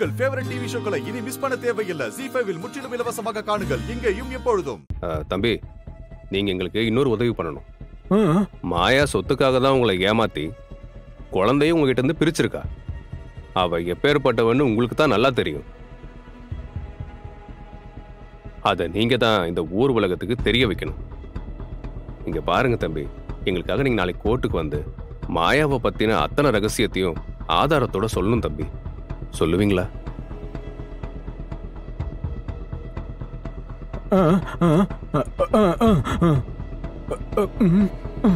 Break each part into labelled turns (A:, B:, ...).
A: உங்கள் favourite TV ஷோக்களை இனி miss பண்ண தேவையில்லை ஜி ஃபைவில் முற்றிலும் இலவசமாக காணுங்கள் இங்கேயும் எப்பொழுதும்
B: அஹ், தம்பி நீங்க எங்களுக்கு இன்னொரு உதவி பண்ணணும்
C: ஆ,
B: மாயா சொத்துக்காக தான் உங்களை ஏமாத்தி குழந்தையும் உங்ககிட்ட இருந்து பிரிச்சிருக்கா அவ எப்பேற்பட்டவன்னு உங்களுக்கு தான் நல்லா தெரியும் அதை நீங்க தான் இந்த ஊர் உலகத்துக்கு தெரிய வைக்கணும் இங்க பாருங்க தம்பி எங்களுக்காக நீங்க நாளைக்கு கோர்ட்டுக்கு வந்து மாயாவை பத்தின அத்தனை ரகசியத்தையும் ஆதாரத்தோட சொல்லணும் தம்பி சொல்லுவீங்களா
C: ஆ, ஆ, ஆ, ஆ, ஆ, ஆ. ம், ம்.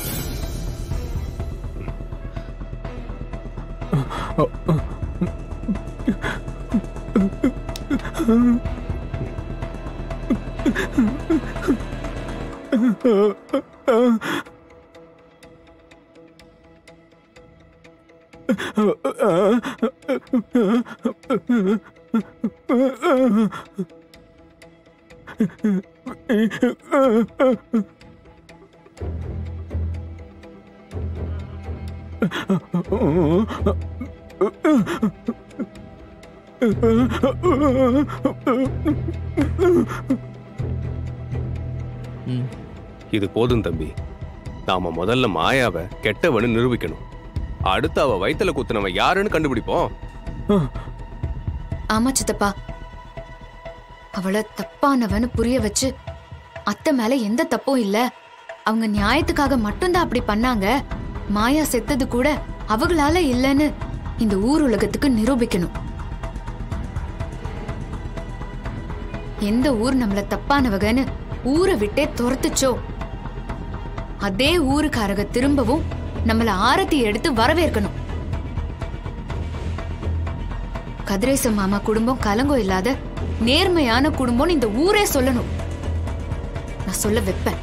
B: இது போதும் தம்பி நாம முதல்ல மாயாவை கெட்டவன்னு நிரூபிக்கணும் அடுத்து அவ வயித்துல குத்துனவன் யாருன்னு கண்டுபிடிப்போம்
D: ஆமா சித்தப்பா அவளை தப்பானவன்னு புரிய வச்சு அத்தை மேல எந்த தப்பும் இல்ல அவங்க நியாயத்துக்காக மட்டும்தான் அப்படி பண்ணாங்க மாயா செத்தது கூட அவங்களால இல்லைன்னு இந்த ஊர் உலகத்துக்கு நிரூபிக்கணும் எந்த ஊர் நம்மள தப்பானவகன்னு ஊரை விட்டே துரத்துச்சோ அதே ஊருக்காரக திரும்பவும் நம்மள ஆரத்தி எடுத்து வரவேற்கணும் கதிரேச மாமா குடும்பம் கலங்கம் இல்லாத நேர்மையான குடும்பம்னு இந்த ஊரே சொல்லணும் நான் சொல்ல வைப்பேன்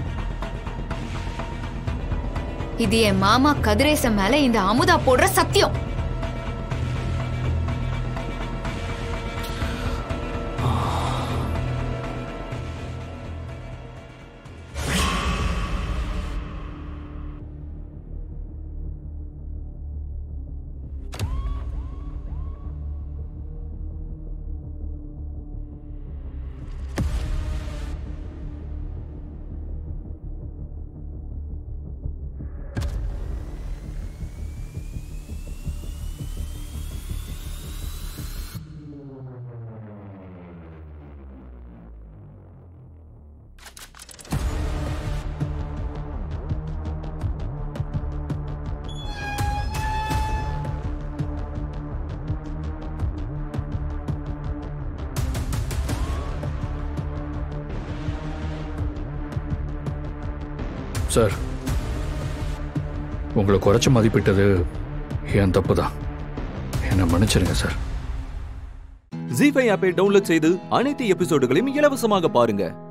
D: இது என் மாமா கதிரேசன் மேல இந்த அமுதா போடுற சத்தியம்
E: சார் உங்களை குறைச்சு மதிப்பிட்டது என் தப்பு தான் என்னை மன்னிச்சிருங்க சார்
F: ஜி ஃபைவ் ஆப்பை டவுன்லோட் செய்து அனைத்து எபிசோடுகளையும் இலவசமாக பாருங்க